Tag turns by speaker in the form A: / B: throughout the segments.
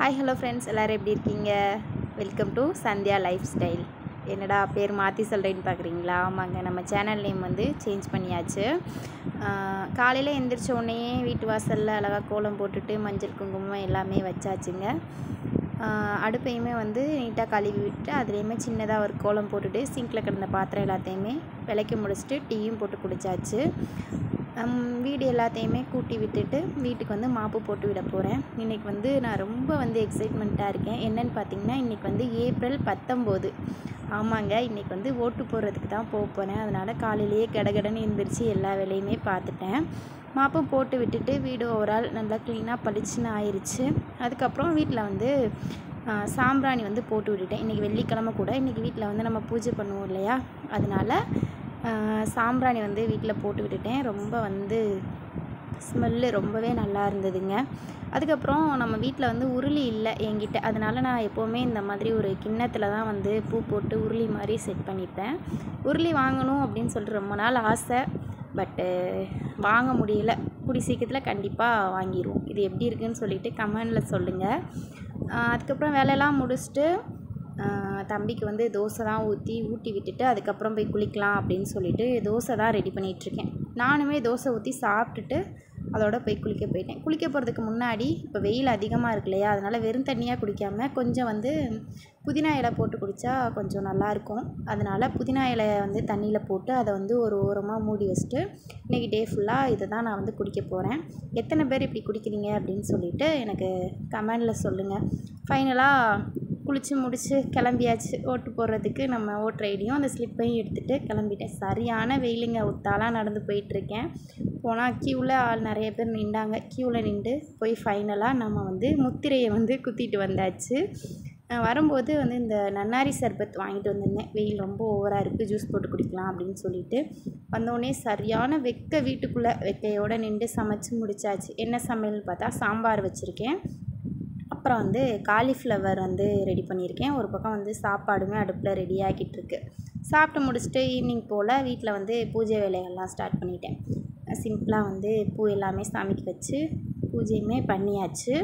A: hi hello friends எல்லோரும் எப்படி இருக்கீங்க welcome to Sandhya lifestyle என்னடா பேர் மாற்றி சொல்கிறேன்னு பார்க்குறீங்களா ஆமாங்க நம்ம சேனல் நேம் வந்து சேஞ்ச் பண்ணியாச்சு காலையில் எந்திரிச்ச உடனேயே வீட்டு வாசலில் அழகாக கோலம் போட்டுட்டு மஞ்சள் குங்குமம் எல்லாமே வச்சாச்சுங்க ஆஹ் அடுப்பையுமே வந்து நீட்டாக கழுவி விட்டு அதுலேயுமே சின்னதாக ஒரு கோலம் போட்டுட்டு சிங்கில் கிடந்த பாத்திரம் எல்லாத்தையுமே விளக்கி முடிச்சுட்டு டீயும் போட்டு குடிச்சாச்சு ஹம், வீடு எல்லாத்தையுமே கூட்டி விட்டுட்டு வீட்டுக்கு வந்து மாப்பு போட்டு விட போகிறேன் இன்றைக்கி வந்து நான் ரொம்ப வந்து எக்ஸைட்மெண்ட்டாக இருக்கேன் என்னன்னு பார்த்தீங்கன்னா இன்றைக்கி வந்து ஏப்ரல் பத்தொம்போது ஆமாங்க இன்றைக்கி வந்து ஓட்டு போடுறதுக்கு தான் போக போகிறேன் அதனால் காலையிலேயே கடகடன்னு எழுந்திரிச்சு எல்லா வேலையுமே பார்த்துட்டேன் மாப்பு போட்டு விட்டுட்டு வீடு ஓவரால் நல்லா க்ளீனாக பளிச்சுன்னு ஆயிடுச்சு அதுக்கப்புறம் வீட்டில் வந்து ஆ, சாம்பிராணி வந்து போட்டு விட்டுட்டேன் இன்றைக்கி வெள்ளிக்கிழமை கூட இன்றைக்கி வீட்டில் வந்து நம்ம பூஜை பண்ணுவோம் இல்லையா அதனால ஆ, சாம்பிராணி வந்து வீட்டில் போட்டு விட்டுட்டேன் ரொம்ப வந்து ஸ்மெல்லு ரொம்பவே நல்லா இருந்ததுங்க அதுக்கப்புறம் நம்ம வீட்டில் வந்து உருளி இல்லை என்கிட்ட அதனால நான் எப்போவுமே இந்த மாதிரி ஒரு கிண்ணத்தில் தான் வந்து பூ போட்டு உருளி மாதிரி செட் பண்ணிப்பேன் உருளி வாங்கணும் அப்படின்னு சொல்லிட்டு ரொம்ப நாள் ஆசை பட்டு வாங்க முடியல கூடி சீக்கிரத்தில் கண்டிப்பாக வாங்கிடுவோம் இது எப்படி இருக்குன்னு சொல்லிட்டு கமெண்டில் சொல்லுங்கள் அதுக்கப்புறம் வேலையெல்லாம் முடிச்சுட்டு ஆஹ் தம்பிக்கு வந்து தோசை தான் ஊற்றி ஊட்டி விட்டுட்டு அதுக்கப்புறம் போய் குளிக்கலாம் அப்படின்னு சொல்லிட்டு தோசை தான் ரெடி பண்ணிகிட்ருக்கேன் நானுமே தோசை ஊற்றி சாப்பிட்டுட்டு அதோட போய் குளிக்க போயிட்டேன் குளிக்க போகிறதுக்கு முன்னாடி இப்போ வெயில் அதிகமாக இருக்கு இல்லையா அதனால் வெறும் தண்ணியாக குடிக்காமல் கொஞ்சம் வந்து புதினா இலை போட்டு குடித்தா கொஞ்சம் நல்லாயிருக்கும் அதனால் புதினா இலையை வந்து தண்ணியில் போட்டு அதை வந்து ஒரு ஓரமாக மூடி வச்சுட்டு இன்றைக்கி டே ஃபுல்லாக இதை தான் நான் வந்து குடிக்க போகிறேன் எத்தனை பேர் இப்படி குடிக்கிறீங்க அப்படின்னு சொல்லிட்டு எனக்கு கமெண்டில் சொல்லுங்கள் ஃபைனலாக குளித்து முடித்து கிளம்பியாச்சு ஓட்டு போடுறதுக்கு நம்ம ஓட்டர் ஐடியும் அந்த ஸ்லிப்பையும் எடுத்துகிட்டு கிளம்பிட்டேன் சரியான வெயிலுங்க ஒத்தாலாம் நடந்து போயிட்டுருக்கேன் போனால் க்யூவில் ஆள் நிறைய பேர் நின்றாங்க க்யூவில் நின்று போய் ஃபைனலாக நம்ம வந்து முத்திரையை வந்து குத்திட்டு வந்தாச்சு அஹ் வரும்போது வந்து இந்த நன்னாரி சர்பத் வாங்கிட்டு வந்திருந்தேன் வெயில் ரொம்ப ஓவராக இருக்குது ஜூஸ் போட்டு குடிக்கலாம் அப்படின்னு சொல்லிட்டு வந்தோடனே சரியான வெக்க வீட்டுக்குள்ளே வெக்கையோடு நின்று சமைச்சு முடிச்சாச்சு என்ன சமையல்னு பார்த்தா சாம்பார் வச்சுருக்கேன் அப்புறம் வந்து காலிஃப்ளவர் வந்து ரெடி பண்ணியிருக்கேன் ஒரு பக்கம் வந்து சாப்பாடுமே அடுப்பில் ரெடி ஆகிட்டு இருக்கு சாப்பிட்டு முடிச்சுட்டு ஈவினிங் போல் வீட்டில் வந்து பூஜை வேலைகள்லாம் ஸ்டார்ட் பண்ணிட்டேன் சிம்பிளாக வந்து பூ எல்லாமே சாமிக்கு வச்சு பூஜையுமே பண்ணியாச்சு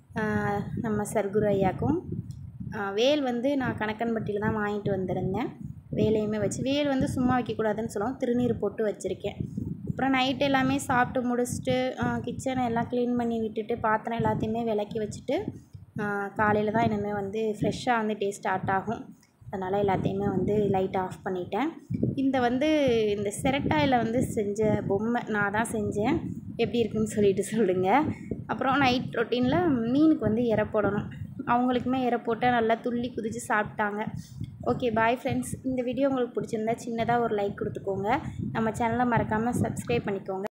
A: ஆஹ் நம்ம சர்க்குரு ஐயாக்கும் ஆஹ் வேல் வந்து நான் கணக்கன்பட்டியில் தான் வாங்கிட்டு வந்திருந்தேன் வேலையுமே வச்சு வேல் வந்து சும்மா வைக்கக்கூடாதுன்னு சொல்லுவோம் திருநீர் போட்டு வச்சுருக்கேன் அப்புறம் நைட் எல்லாமே சாப்பிட்டு முடிச்சுட்டு கிச்சனை எல்லாம் க்ளீன் பண்ணி விட்டுட்டு பாத்திரம் எல்லாத்தையுமே விளக்கி வச்சுட்டு காலையில் தான் இனிமேல் வந்து ஃப்ரெஷ்ஷாக வந்து டே ஸ்டார்ட் ஆகும் அதனால் எல்லாத்தையுமே வந்து லைட் ஆஃப் பண்ணிட்டேன் இந்த வந்து இந்த சிரட்டாயில் வந்து செஞ்ச பொம்மை நான் தான் செஞ்சேன் எப்படி இருக்குன்னு சொல்லிட்டு சொல்லுங்கள் அப்புறம் நைட் ரொட்டீனில் மீனுக்கு வந்து இரை போடணும் அவங்களுக்குமே இரை போட்டால் நல்லா துள்ளி குதித்து சாப்பிட்டாங்க ஓகே பாய் ஃப்ரெண்ட்ஸ் இந்த வீடியோ உங்களுக்கு பிடிச்சிருந்தா சின்னதாக ஒரு லைக் கொடுத்துக்கோங்க நம்ம சேனலை மறக்காமல் சப்ஸ்கிரைப் பண்ணிக்கோங்க